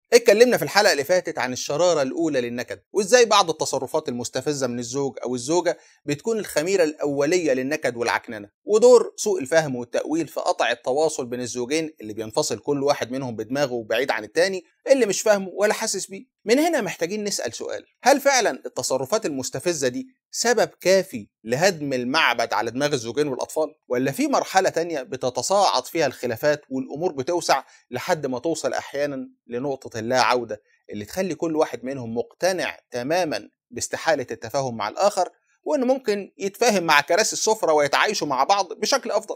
اتكلمنا في الحلقة اللي فاتت عن الشرارة الأولى للنكد وإزاي بعض التصرفات المستفزة من الزوج أو الزوجة بتكون الخميرة الأولية للنكد والعكننة ودور سوء الفهم والتأويل في قطع التواصل بين الزوجين اللي بينفصل كل واحد منهم بدماغه بعيد عن التاني اللي مش فاهمه ولا حاسس بيه من هنا محتاجين نسأل سؤال هل فعلا التصرفات المستفزة دي سبب كافي لهدم المعبد على دماغ الزوجين والأطفال ولا في مرحلة تانية بتتصاعد فيها الخلافات والأمور بتوسع لحد ما توصل أحيانا لنقطة اللا عودة اللي تخلي كل واحد منهم مقتنع تماما باستحالة التفاهم مع الآخر وإنه ممكن يتفاهم مع كراسي السفرة ويتعايشوا مع بعض بشكل أفضل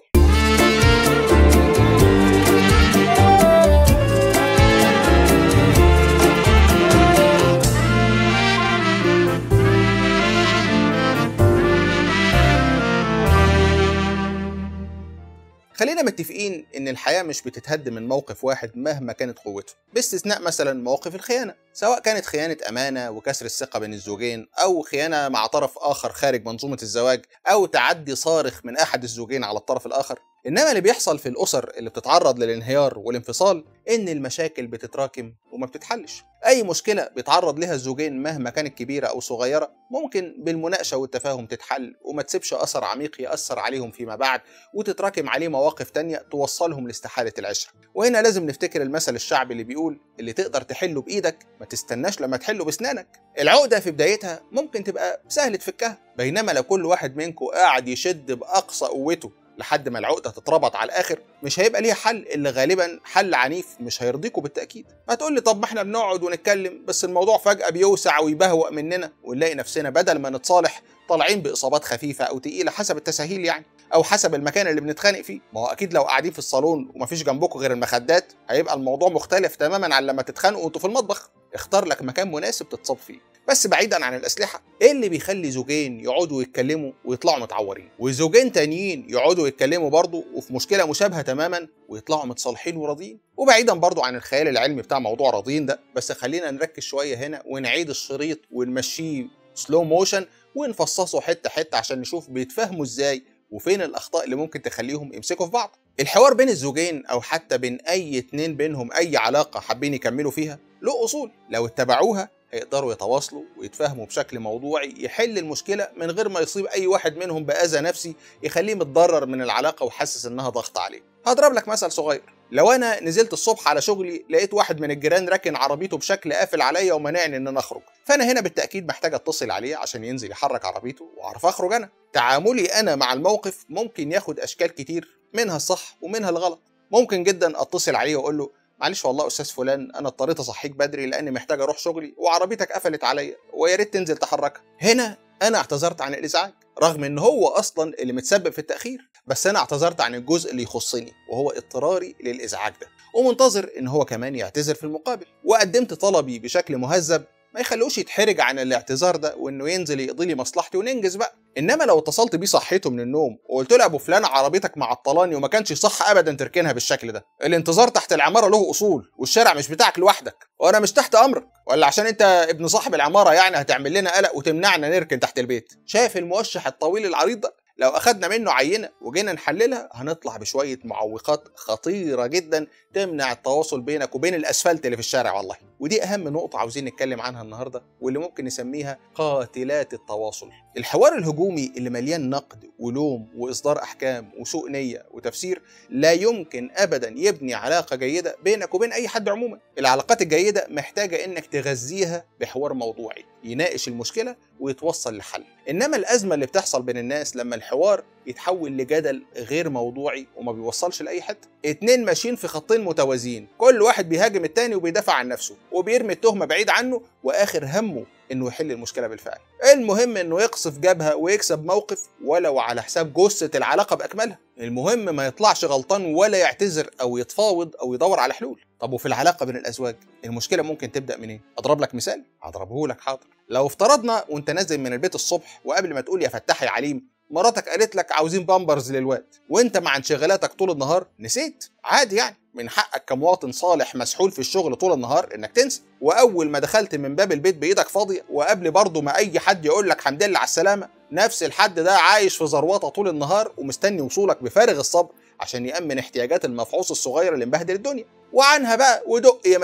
خلينا متفقين ان الحياه مش بتتهد من موقف واحد مهما كانت قوته باستثناء مثلا مواقف الخيانه سواء كانت خيانه امانه وكسر الثقه بين الزوجين او خيانه مع طرف اخر خارج منظومه الزواج او تعدي صارخ من احد الزوجين على الطرف الاخر انما اللي بيحصل في الاسر اللي بتتعرض للانهيار والانفصال ان المشاكل بتتراكم وما بتتحلش اي مشكله بيتعرض لها الزوجين مهما كانت كبيره او صغيره ممكن بالمناقشه والتفاهم تتحل وما تسيبش اثر عميق ياثر عليهم فيما بعد وتتراكم عليه مواقف تانية توصلهم لاستحاله العشره وهنا لازم نفتكر المثل الشعبي اللي بيقول اللي تقدر تحله بايدك ما تستناش لما تحله باسنانك العقده في بدايتها ممكن تبقى سهل تفكها بينما لو كل واحد منكم قاعد يشد باقصى قوته لحد ما العقده تتربط على الاخر مش هيبقى ليها حل الا غالبا حل عنيف مش هيرضيكوا بالتاكيد هتقول لي طب ما احنا بنقعد ونتكلم بس الموضوع فجاه بيوسع ويبهوأ مننا ونلاقي نفسنا بدل ما نتصالح طالعين باصابات خفيفه او تقيله حسب التساهيل يعني او حسب المكان اللي بنتخانق فيه ما هو اكيد لو قاعدين في الصالون ومفيش جنبكم غير المخدات هيبقى الموضوع مختلف تماما عن لما تتخانقوا وانتوا في المطبخ اختار لك مكان مناسب تتصاب فيه بس بعيدا عن الاسلحه ايه اللي بيخلي زوجين يقعدوا يتكلموا ويطلعوا متعورين وزوجين تانيين يقعدوا يتكلموا برضه وفي مشكله مشابهه تماما ويطلعوا متصالحين وراضيين وبعيدا برضه عن الخيال العلمي بتاع موضوع راضيين ده بس خلينا نركز شويه هنا ونعيد الشريط ونمشيه سلو موشن ونفصصه حته حته عشان نشوف بيتفاهموا ازاي وفين الاخطاء اللي ممكن تخليهم يمسكوا في بعض الحوار بين الزوجين او حتى بين اي اتنين بينهم اي علاقه حابين يكملوا فيها له اصول لو اتبعوها هيقدروا يتواصلوا ويتفاهموا بشكل موضوعي يحل المشكله من غير ما يصيب اي واحد منهم باذى نفسي يخليه متضرر من العلاقه وحاسس انها ضغط عليه هضرب لك مثل صغير لو انا نزلت الصبح على شغلي لقيت واحد من الجيران راكن عربيته بشكل قافل عليا ومنعني ان انا اخرج فانا هنا بالتاكيد محتاج اتصل عليه عشان ينزل يحرك عربيته واعرف اخرج انا تعاملي انا مع الموقف ممكن ياخد اشكال كتير منها الصح ومنها الغلط ممكن جدا اتصل عليه واقول له معلش والله استاذ فلان انا اضطريت اصحيك بدري لاني محتاج اروح شغلي وعربيتك قفلت عليا ويا ريت تنزل تحركها هنا انا اعتذرت عن الازعاج رغم ان هو اصلا اللي متسبب في التاخير بس انا اعتذرت عن الجزء اللي يخصني وهو اضطراري للازعاج ده ومنتظر ان هو كمان يعتذر في المقابل وقدمت طلبي بشكل مهذب ما يخلوش يتحرج عن الاعتذار ده وانه ينزل يقضي لي مصلحتي وننجز بقى انما لو اتصلت بيه صحيته من النوم وقلت له ابو فلان عربيتك معطلاني وما كانش صح ابدا تركنها بالشكل ده الانتظار تحت العماره له اصول والشارع مش بتاعك لوحدك وانا مش تحت امرك ولا عشان انت ابن صاحب العماره يعني هتعمل لنا قلق وتمنعنا نركن تحت البيت شايف الموشح الطويل العريض ده لو اخدنا منه عينه وجينا نحللها هنطلع بشويه معوقات خطيره جدا تمنع التواصل بينك وبين الاسفلت اللي في الشارع والله ودي اهم نقطه عاوزين نتكلم عنها النهارده واللي ممكن نسميها قاتلات التواصل الحوار الهجومي اللي مليان نقد ولوم واصدار احكام وسوء نيه وتفسير لا يمكن ابدا يبني علاقه جيده بينك وبين اي حد عموما العلاقات الجيده محتاجه انك تغذيها بحوار موضوعي يناقش المشكله ويتوصل لحل انما الازمه اللي بتحصل بين الناس لما الحوار يتحول لجدل غير موضوعي وما بيوصلش لاي حته اتنين ماشيين في خطين متوازيين كل واحد بيهاجم التاني وبيدافع عن نفسه وبيرمي التهمه بعيد عنه واخر همه انه يحل المشكله بالفعل المهم انه يقصف جبهه ويكسب موقف ولو على حساب جثه العلاقه باكملها المهم ما يطلعش غلطان ولا يعتذر او يتفاوض او يدور على حلول طب وفي العلاقه بين الازواج المشكله ممكن تبدا منين اضرب لك مثال اضربه لك حاضر لو افترضنا وانت نازل من البيت الصبح وقبل ما تقول يا فتاح يا عليم مراتك قالت لك عاوزين بامبرز للواد وانت مع انشغالاتك طول النهار نسيت عادي يعني من حقك كمواطن صالح مسحول في الشغل طول النهار انك تنسى واول ما دخلت من باب البيت بايدك فاضيه وقبل برضه ما اي حد يقول لك حمد لله على السلامه نفس الحد ده عايش في ذروته طول النهار ومستني وصولك بفارغ الصبر عشان يامن احتياجات المفعوص الصغير اللي مبهدل الدنيا وعنها بقى ودق يا مزيكا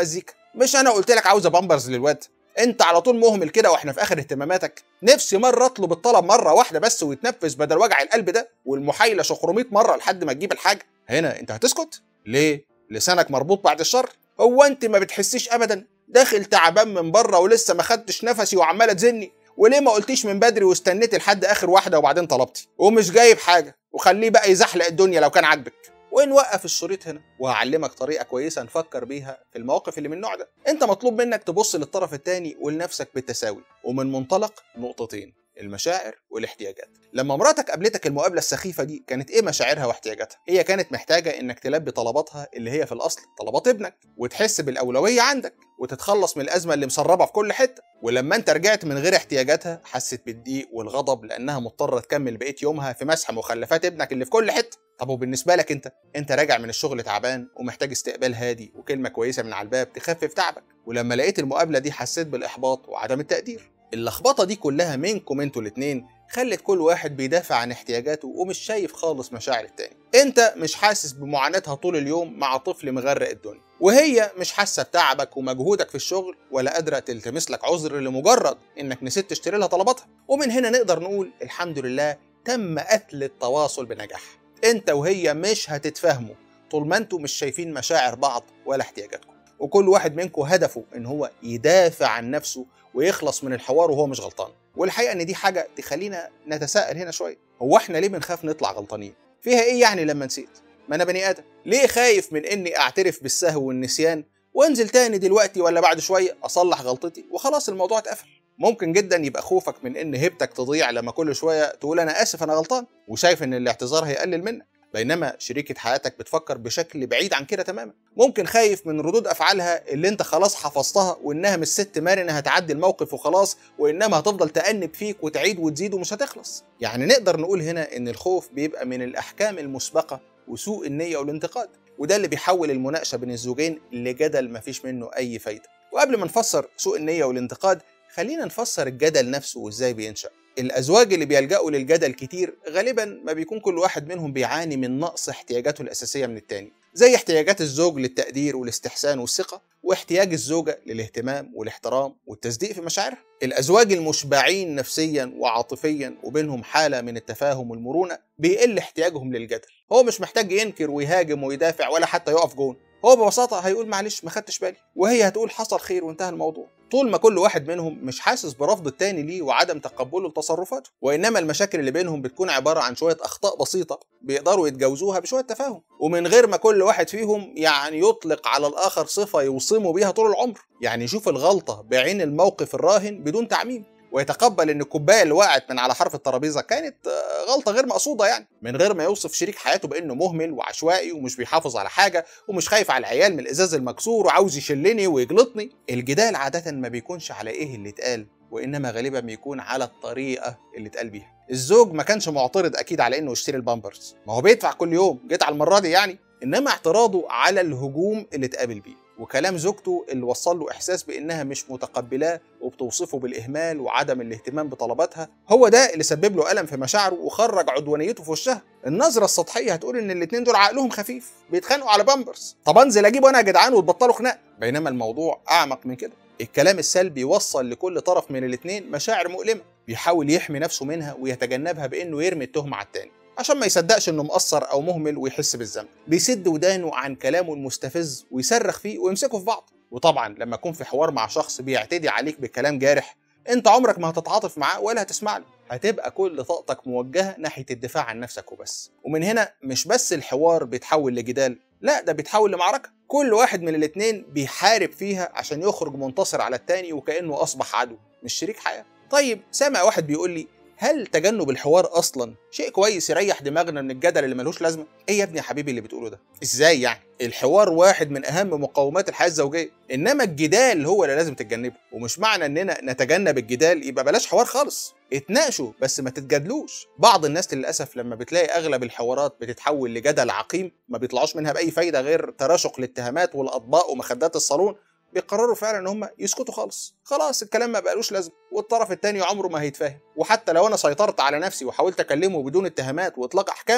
مش انا قلت لك عاوزه بامبرز للواد انت على طول مهمل كده واحنا في اخر اهتماماتك نفسي مره اطلب الطلب مره واحده بس ويتنفذ بدل وجع القلب ده والمحايله 600 مره لحد ما تجيب الحاجه هنا انت هتسكت ليه لسانك مربوط بعد الشر هو انت ما بتحسيش ابدا داخل تعبان من بره ولسه ما خدتش نفسي وعماله تزني وليه ما قلتيش من بدري واستنيت لحد اخر واحده وبعدين طلبتي ومش جايب حاجه وخليه بقى يزحلق الدنيا لو كان عاجبك ونوقف الشريط هنا وهعلمك طريقه كويسه نفكر بيها في المواقف اللي من النوع ده انت مطلوب منك تبص للطرف الثاني ولنفسك بالتساوي ومن منطلق نقطتين المشاعر والاحتياجات لما مراتك قابلتك المقابله السخيفه دي كانت ايه مشاعرها واحتياجاتها هي كانت محتاجه انك تلبي طلباتها اللي هي في الاصل طلبات ابنك وتحس بالاولويه عندك وتتخلص من الازمه اللي مسربه في كل حته ولما انت رجعت من غير احتياجاتها حست بالضيق والغضب لانها مضطره تكمل بقيه يومها في مسح مخلفات ابنك اللي في كل حته طب وبالنسبه لك انت انت راجع من الشغل تعبان ومحتاج استقبال هادي وكلمه كويسه من على الباب تخفف تعبك ولما لقيت المقابله دي حسيت بالاحباط وعدم التقدير اللخبطه دي كلها منكم انتوا الاتنين خلت كل واحد بيدافع عن احتياجاته ومش شايف خالص مشاعر التاني انت مش حاسس بمعاناتها طول اليوم مع طفل مغرق الدنيا وهي مش حاسه بتعبك ومجهودك في الشغل ولا قادره تلتمس لك عذر لمجرد انك نسيت تشتري لها طلباتها ومن هنا نقدر نقول الحمد لله تم قتل التواصل بنجاح انت وهي مش هتتفاهموا طول ما انتوا مش شايفين مشاعر بعض ولا احتياجاتكم وكل واحد منكم هدفه ان هو يدافع عن نفسه ويخلص من الحوار وهو مش غلطان والحقيقه ان دي حاجه تخلينا نتساءل هنا شويه هو احنا ليه بنخاف نطلع غلطانين فيها ايه يعني لما نسيت ما انا بني ادم ليه خايف من اني اعترف بالسهو والنسيان وانزل تاني دلوقتي ولا بعد شويه اصلح غلطتي وخلاص الموضوع اتقفل ممكن جدا يبقى خوفك من ان هيبتك تضيع لما كل شويه تقول انا اسف انا غلطان وشايف ان الاعتذار هيقلل منك بينما شريكة حياتك بتفكر بشكل بعيد عن كده تماما ممكن خايف من ردود افعالها اللي انت خلاص حفظتها وانها مش ست مرنه هتعدي الموقف وخلاص وانما هتفضل تأنب فيك وتعيد وتزيد ومش هتخلص يعني نقدر نقول هنا ان الخوف بيبقى من الاحكام المسبقه وسوء النيه والانتقاد وده اللي بيحول المناقشه بين الزوجين لجدل مفيش منه اي فايده وقبل ما نفسر سوء النيه والانتقاد خلينا نفسر الجدل نفسه وازاي بينشأ الأزواج اللي بيلجأوا للجدل كتير غالبا ما بيكون كل واحد منهم بيعاني من نقص احتياجاته الأساسية من التاني زي احتياجات الزوج للتقدير والاستحسان والثقة واحتياج الزوجة للاهتمام والاحترام والتصديق في مشاعرها الأزواج المشبعين نفسيا وعاطفيا وبينهم حالة من التفاهم والمرونة بيقل احتياجهم للجدل هو مش محتاج ينكر ويهاجم ويدافع ولا حتى يقف جون هو ببساطة هيقول معلش ما خدتش بالي وهي هتقول حصل خير وانتهى الموضوع طول ما كل واحد منهم مش حاسس برفض التاني ليه وعدم تقبله لتصرفاته وانما المشاكل اللي بينهم بتكون عبارة عن شوية اخطاء بسيطة بيقدروا يتجاوزوها بشوية تفاهم ومن غير ما كل واحد فيهم يعني يطلق على الاخر صفة يوصمه بيها طول العمر يعني يشوف الغلطة بعين الموقف الراهن بدون تعميم ويتقبل ان الكوبايه اللي وقعت من على حرف الترابيزه كانت غلطه غير مقصوده يعني من غير ما يوصف شريك حياته بانه مهمل وعشوائي ومش بيحافظ على حاجه ومش خايف على العيال من الازاز المكسور وعاوز يشلني ويجلطني الجدال عاده ما بيكونش على ايه اللي اتقال وانما غالبا بيكون على الطريقه اللي اتقال بيها الزوج ما كانش معترض اكيد على انه يشتري البامبرز ما هو بيدفع كل يوم جيت على المره دي يعني انما اعتراضه على الهجوم اللي اتقابل بيه وكلام زوجته اللي وصل له احساس بانها مش متقبلاه وبتوصفه بالاهمال وعدم الاهتمام بطلباتها هو ده اللي سبب له الم في مشاعره وخرج عدوانيته في وشها النظره السطحيه هتقول ان الاتنين دول عقلهم خفيف بيتخانقوا على بامبرز طب انزل اجيبه انا يا جدعان وتبطلوا خناق بينما الموضوع اعمق من كده الكلام السلبي وصل لكل طرف من الاتنين مشاعر مؤلمه بيحاول يحمي نفسه منها ويتجنبها بانه يرمي التهمه على التاني عشان ما يصدقش انه مقصر او مهمل ويحس بالذنب بيسد ودانه عن كلامه المستفز ويصرخ فيه ويمسكه في بعض وطبعا لما يكون في حوار مع شخص بيعتدي عليك بكلام جارح انت عمرك ما هتتعاطف معاه ولا هتسمع له هتبقى كل طاقتك موجهه ناحيه الدفاع عن نفسك وبس ومن هنا مش بس الحوار بيتحول لجدال لا ده بيتحول لمعركه كل واحد من الاتنين بيحارب فيها عشان يخرج منتصر على التاني وكانه اصبح عدو مش شريك حياه طيب سامع واحد بيقول لي هل تجنب الحوار اصلا شيء كويس يريح دماغنا من الجدل اللي ملوش لازمه ايه يا ابني يا حبيبي اللي بتقوله ده ازاي يعني الحوار واحد من اهم مقومات الحياه الزوجيه انما الجدال هو اللي لازم تتجنبه ومش معنى اننا نتجنب الجدال يبقى بلاش حوار خالص اتناقشوا بس ما تتجادلوش بعض الناس للاسف لما بتلاقي اغلب الحوارات بتتحول لجدل عقيم ما بيطلعوش منها باي فايده غير تراشق الاتهامات والاطباق ومخدات الصالون بيقرروا فعلا ان هم يسكتوا خالص خلاص الكلام ما بقالوش لازمه والطرف التاني عمره ما هيتفاهم وحتى لو انا سيطرت على نفسي وحاولت اكلمه بدون اتهامات واطلاق احكام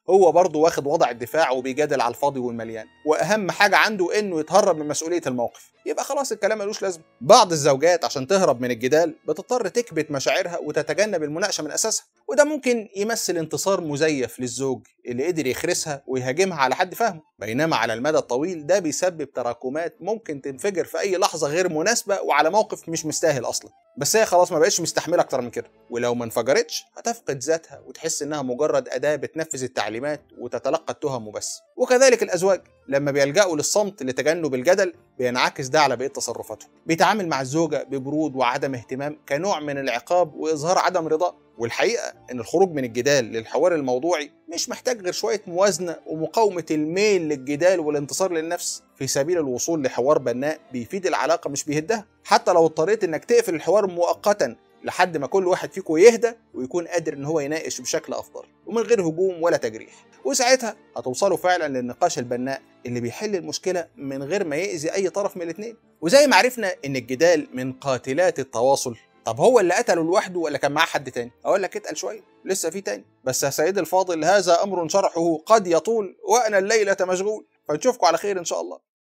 هو برضه واخد وضع الدفاع وبيجادل على الفاضي والمليان واهم حاجه عنده انه يتهرب من مسؤوليه الموقف يبقى خلاص الكلام ملوش لازمه بعض الزوجات عشان تهرب من الجدال بتضطر تكبت مشاعرها وتتجنب المناقشه من اساسها وده ممكن يمثل انتصار مزيف للزوج اللي قدر يخرسها ويهاجمها على حد فهمه بينما على المدى الطويل ده بيسبب تراكمات ممكن تنفجر في اي لحظه غير مناسبه وعلى موقف مش مستاهل اصلا بس هي خلاص ما بقتش مستحمله اكتر من كده ولو ما انفجرتش هتفقد ذاتها وتحس انها مجرد اداه بتنفذ التعليمات وتتلقى التهم وبس وكذلك الازواج لما بيلجأوا للصمت لتجنب الجدل بينعكس ده على بقيه تصرفاتهم بيتعامل مع الزوجه ببرود وعدم اهتمام كنوع من العقاب واظهار عدم رضاه والحقيقه ان الخروج من الجدال للحوار الموضوعي مش محتاج غير شويه موازنه ومقاومه الميل للجدال والانتصار للنفس في سبيل الوصول لحوار بناء بيفيد العلاقه مش بيهدها حتى لو اضطريت انك تقفل الحوار مؤقتا لحد ما كل واحد فيكم يهدى ويكون قادر ان هو يناقش بشكل افضل ومن غير هجوم ولا تجريح وساعتها هتوصلوا فعلا للنقاش البناء اللي بيحل المشكله من غير ما يأذي اي طرف من الاثنين وزي ما عرفنا ان الجدال من قاتلات التواصل طب هو اللي قتله لوحده ولا كان معاه حد تاني اقول لك اتقل شويه لسه في تاني بس يا سيدي الفاضل هذا امر شرحه قد يطول وانا الليله مشغول فنشوفكم على خير ان شاء الله